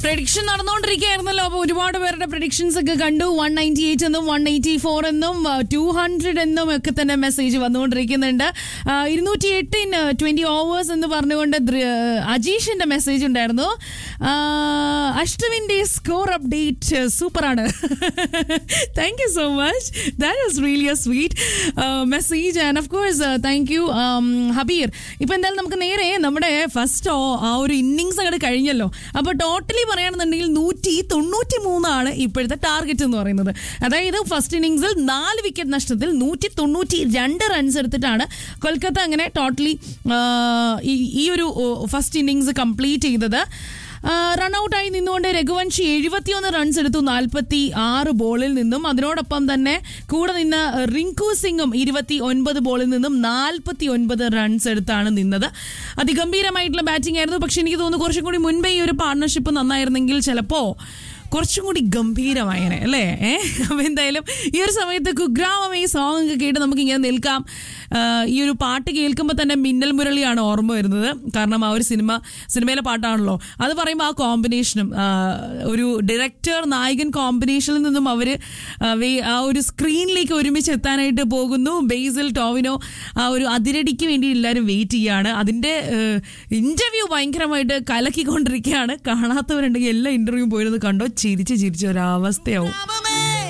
prediction നടന്നുകൊണ്ടിരിക്കുകയായിരുന്നല്ലോ അപ്പോൾ ഒരുപാട് പേരുടെ പ്രഡിക്ഷൻസ് ഒക്കെ കണ്ടു വൺ നയൻറ്റി എയ്റ്റ് എന്നും വൺ എയ്റ്റി ഫോർ എന്നും ടു ഹൺഡ്രഡ് എന്നും ഒക്കെ തന്നെ മെസ്സേജ് വന്നുകൊണ്ടിരിക്കുന്നുണ്ട് ഇരുന്നൂറ്റി എട്ടിൻ ട്വന്റി ഓവേഴ്സ് എന്ന് പറഞ്ഞുകൊണ്ട് ദ്ര- അജീഷിന്റെ മെസ്സേജ് ഉണ്ടായിരുന്നു ആ, അഷ്ടവിന്റെ സ്കോർ അപ്ഡേറ്റ് സൂപ്പറാണ് thank you so much that is really a sweet message and of course thank you Habeer ഇപ്പൊ എന്തായാലും നമുക്ക് നേരെ നമ്മുടെ ഫസ്റ്റ് ആ ഒരു ഇന്നിങ്സ് അങ്ങോട്ട് കഴിഞ്ഞല്ലോ അപ്പൊ ടോട്ടലി പറയുകയാണെന്നുണ്ടെങ്കിൽ നൂറ്റി തൊണ്ണൂറ്റി മൂന്നാണ് ഇപ്പോഴത്തെ ടാർഗറ്റ് എന്ന് പറയുന്നത് അതായത് ഫസ്റ്റ് ഇന്നിങ്സിൽ നാല് വിക്കറ്റ് നഷ്ടത്തിൽ നൂറ്റി തൊണ്ണൂറ്റി രണ്ട് റൺസ് എടുത്തിട്ടാണ് കൊൽക്കത്ത അങ്ങനെ ടോട്ടലി ഈ ഒരു ഫസ്റ്റ് ഇന്നിങ്സ് കംപ്ലീറ്റ് ചെയ്തത് റൺഔട്ടായി നിന്നുകൊണ്ട് രഘുവൻഷി എഴുപത്തിയൊന്ന് റൺസ് എടുത്തു നാൽപ്പത്തി ആറ് ബോളിൽ നിന്നും അതിനോടൊപ്പം തന്നെ കൂടെ നിന്ന് റിങ്കു സിംഗും ഇരുപത്തി ഒൻപത് ബോളിൽ നിന്നും നാൽപ്പത്തി ഒൻപത് റൺസ് എടുത്താണ് നിന്നത് അതിഗംഭീരമായിട്ടുള്ള ബാറ്റിംഗ് ആയിരുന്നു പക്ഷെ എനിക്ക് തോന്നുന്നു കുറച്ചും കൂടി മുൻപേ ഈ ഒരു പാർട്ണർഷിപ്പ് നന്നായിരുന്നെങ്കിൽ ചിലപ്പോ കുറച്ചും കൂടി ഗംഭീരമായനെ അല്ലേ ഏഹ് അപ്പൊ എന്തായാലും ഈ ഒരു സമയത്ത് കുഗ്രാമം ഈ സോങ് ഒക്കെ കേട്ട് നമുക്ക് ഇങ്ങനെ നിൽക്കാം ആ, ഈ ഒരു പാട്ട് കേൾക്കുമ്പോൾ തന്നെ മിന്നൽ മുരളിയാണ് ഓർമ്മ വരുന്നത് കാരണം ആ ഒരു സിനിമ സിനിമയിലെ പാട്ടാണല്ലോ അത് പറയുമ്പോൾ ആ കോമ്പിനേഷനും ആ, ഒരു ഡയറക്ടർ നായകൻ കോമ്പിനേഷനിൽ നിന്നും അവർ ആ ഒരു സ്ക്രീനിലേക്ക് ഒരുമിച്ച് എത്താനായിട്ട് പോകുന്നു ബേസിൽ ടോവിനോ ആ ഒരു അതിരടിക്ക് വേണ്ടി എല്ലാവരും വെയിറ്റ് ചെയ്യാണ് അതിൻ്റെ ഇന്റർവ്യൂ ഭയങ്കരമായിട്ട് കലക്കിക്കൊണ്ടിരിക്കുകയാണ് കാണാത്തവരുണ്ടെങ്കിൽ എല്ലാ ഇന്റർവ്യൂ പോയിരുന്നത് കണ്ടോ ചിരിച്ച് ചിരിച്ച ഒരവസ്ഥയാവും